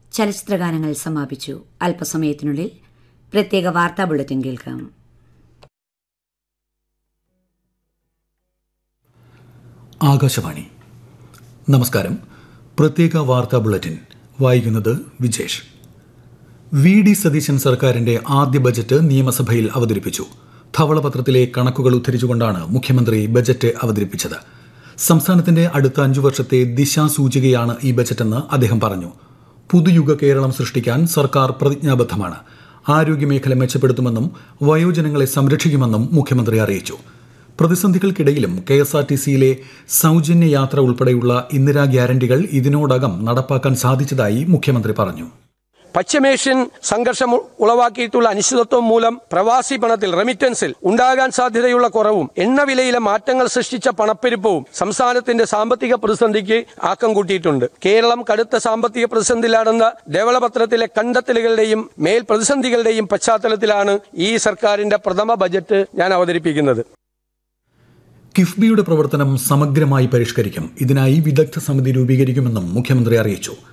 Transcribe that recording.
ചലച്ചിത്രഗാനങ്ങൾ സമാപിച്ചു അല്പസമയത്തിനുള്ളിൽ പ്രത്യേക വാർത്താ ബുള്ളറ്റിൻ കേൾക്കാം ആകാശവാണി നമസ്കാരം പ്രത്യേക വാർത്താ ബുള്ളറ്റിൻ വായിക്കുന്നത് വിജേഷ് വി ഡി സതീശൻ സർക്കാരിന്റെ ആദ്യ ബജറ്റ് നിയമസഭയിൽ അവതരിപ്പിച്ചു ധവളപത്രത്തിലെ കണക്കുകൾ ഉദ്ധരിച്ചുകൊണ്ടാണ് മുഖ്യമന്ത്രി ബജറ്റ് അവതരിപ്പിച്ചത് സംസ്ഥാനത്തിന്റെ അടുത്ത അഞ്ചു വർഷത്തെ ദിശാസൂചികയാണ് ഈ ബജറ്റെന്ന് അദ്ദേഹം പറഞ്ഞു പുതുയുഗ കേരളം സൃഷ്ടിക്കാൻ സർക്കാർ പ്രതിജ്ഞാബദ്ധമാണ് ആരോഗ്യമേഖല മെച്ചപ്പെടുത്തുമെന്നും വയോജനങ്ങളെ സംരക്ഷിക്കുമെന്നും മുഖ്യമന്ത്രി അറിയിച്ചു പ്രതിസന്ധികൾക്കിടയിലും കെ എസ് ആർ ടി സിയിലെ സൗജന്യ യാത്ര ഉൾപ്പെടെയുള്ള ഇന്ദിരാ ഗ്യാരണ്ടികൾ ഇതിനോടകം നടപ്പാക്കാൻ സാധിച്ചതായി മുഖ്യമന്ത്രി പറഞ്ഞു പശ്ചിമേഷ്യൻ സംഘർഷം ഉളവാക്കിയിട്ടുള്ള അനിശ്ചിതത്വം മൂലം പ്രവാസി പണത്തിൽ റെമിറ്റൻസിൽ ഉണ്ടാകാൻ സാധ്യതയുള്ള കുറവും എണ്ണവിലയിലെ മാറ്റങ്ങൾ സൃഷ്ടിച്ച പണപ്പെരുപ്പവും സംസ്ഥാനത്തിന്റെ സാമ്പത്തിക പ്രതിസന്ധിക്ക് ആക്കം കൂട്ടിയിട്ടുണ്ട് കേരളം കടുത്ത സാമ്പത്തിക പ്രതിസന്ധിയിലാണെന്ന ധവളപത്രത്തിലെ കണ്ടെത്തലുകളുടെയും മേൽ പ്രതിസന്ധികളുടെയും പശ്ചാത്തലത്തിലാണ് ഈ സർക്കാരിന്റെ പ്രഥമ ബജറ്റ് ഞാൻ അവതരിപ്പിക്കുന്നത് കിഫ്ബിയുടെ പ്രവർത്തനം സമഗ്രമായി പരിഷ്കരിക്കും ഇതിനായി വിദഗ്ധ സമിതി രൂപീകരിക്കുമെന്നും മുഖ്യമന്ത്രി അറിയിച്ചു